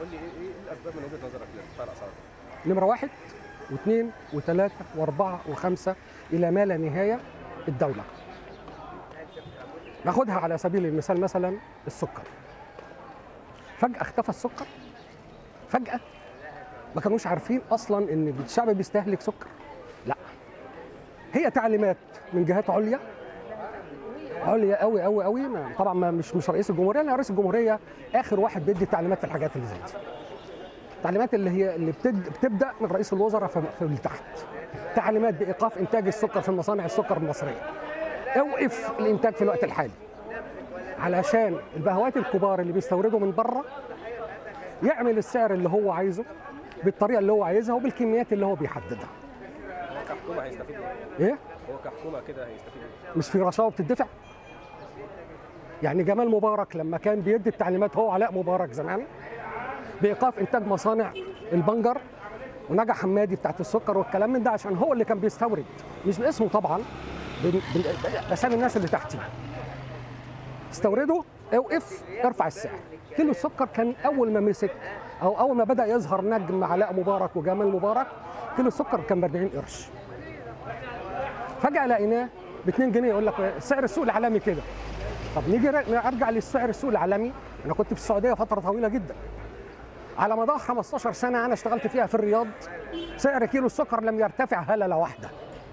قول لي ايه ايه الاسباب من وجهه نظرك لارتفاع الاسعار؟ نمره واحد واثنين وثلاثه واربعه وخمسه الى ما لا نهايه الدوله. ناخدها على سبيل المثال مثلا السكر. فجاه اختفى السكر فجاه ما كانوش عارفين اصلا ان الشعب بيستهلك سكر. لا هي تعليمات من جهات عليا عليا قوي قوي قوي ما- طبعا ما مش مش رئيس الجمهوريه لان رئيس الجمهوريه اخر واحد بيدي تعليمات في الحاجات اللي زي دي. التعليمات اللي هي اللي بتد... بتبدا من رئيس الوزراء في في اللي تحت تعليمات بايقاف انتاج السكر في مصانع السكر المصريه اوقف الانتاج في الوقت الحالي علشان البهوات الكبار اللي بيستوردوا من بره يعمل السعر اللي هو عايزه بالطريقه اللي هو عايزها وبالكميات اللي هو بيحددها هو كحكومه هيستفيد ايه؟ ايه هو كحكومه كده هيستفيد ايه؟ مش في رشاوى بتدفع يعني جمال مبارك لما كان بيدي التعليمات هو علاء مبارك زمان بايقاف انتاج مصانع البنجر ونجا حمادي بتاعت السكر والكلام من ده عشان هو اللي كان بيستورد مش باسمه طبعا بن- بن- باسامي الناس اللي تحتيه استوردوا اوقف ارفع السعر كيلو السكر كان اول ما مسك او اول ما بدا يظهر نجم علاء مبارك وجمال مبارك كيلو السكر كان ب 40 قرش فجاه لقيناه ب 2 جنيه يقول لك سعر السوق العالمي كده طب نيجي ر- ارجع للسعر السوق العالمي انا كنت في السعوديه فتره طويله جدا على مدار 15 سنه انا اشتغلت فيها في الرياض سعر كيلو السكر لم يرتفع هلله واحده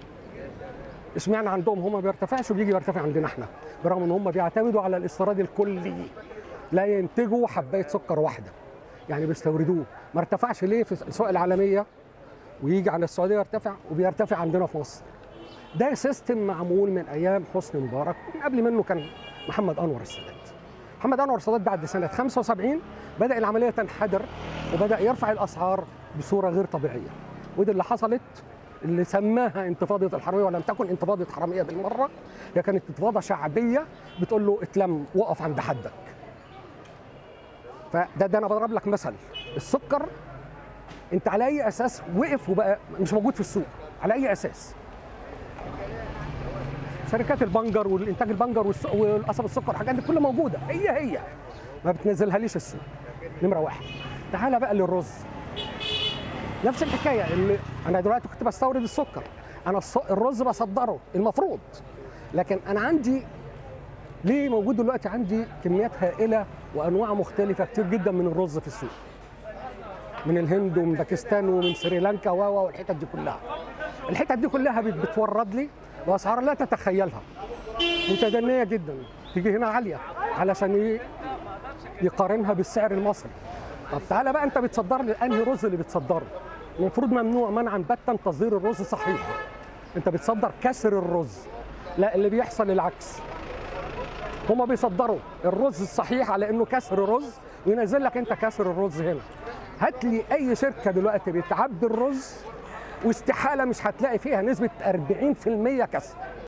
اشمعنى عندهم هم ما بيرتفعش وبيجي يرتفع عندنا احنا برغم ان هم بيعتمدوا على الاستيراد الكلي لا ينتجوا حبايه سكر واحده يعني بيستوردوه ما ارتفعش ليه في الاسواق العالميه ويجي على السعوديه يرتفع وبيرتفع عندنا في مصر ده سيستم معمول من ايام حسني مبارك من قبل منه كان محمد انور السادات محمد انور السادات بعد سنه 75 بدا العمليه تنحدر وبدا يرفع الاسعار بصوره غير طبيعيه ودي اللي حصلت اللي سماها انتفاضه الحراميه ولم تكن انتفاضه حراميه بالمره هي كانت انتفاضه شعبيه بتقول له اتلم وقف عند حدك فده ده انا بضرب لك مثل السكر انت على اي اساس وقف وبقى مش موجود في السوق على اي اساس شركات البنجر والانتاج البنجر والس- والقصب السكر والحاجات دي كلها موجوده هي هي ما بتنزلها ليش السوق نمره واحد تعالى بقى للرز نفس الحكايه اللي انا دلوقتي كنت بستورد السكر انا الص- الرز بصدره المفروض لكن انا عندي ليه موجود دلوقتي عندي كميات هائله وانواع مختلفه كتير جدا من الرز في السوق من الهند ومن باكستان ومن سريلانكا و و والحتت دي كلها الحتت دي كلها بت- بتورد لي باسعار لا تتخيلها متدنيه جدا تيجي هنا عاليه علشان ي- يقارنها بالسعر المصري طب تعالى بقى انت بتصدر لي انهي رز اللي بتصدره المفروض ممنوع منعا باتا تصدير الرز صحيح انت بتصدر كسر الرز لا اللي بيحصل العكس هما بيصدروا الرز الصحيح على انه كسر رز وينزل لك انت كسر الرز هنا هات لي اي شركه دلوقتي بتعبي الرز واستحاله مش هتلاقي فيها نسبه 40% كسر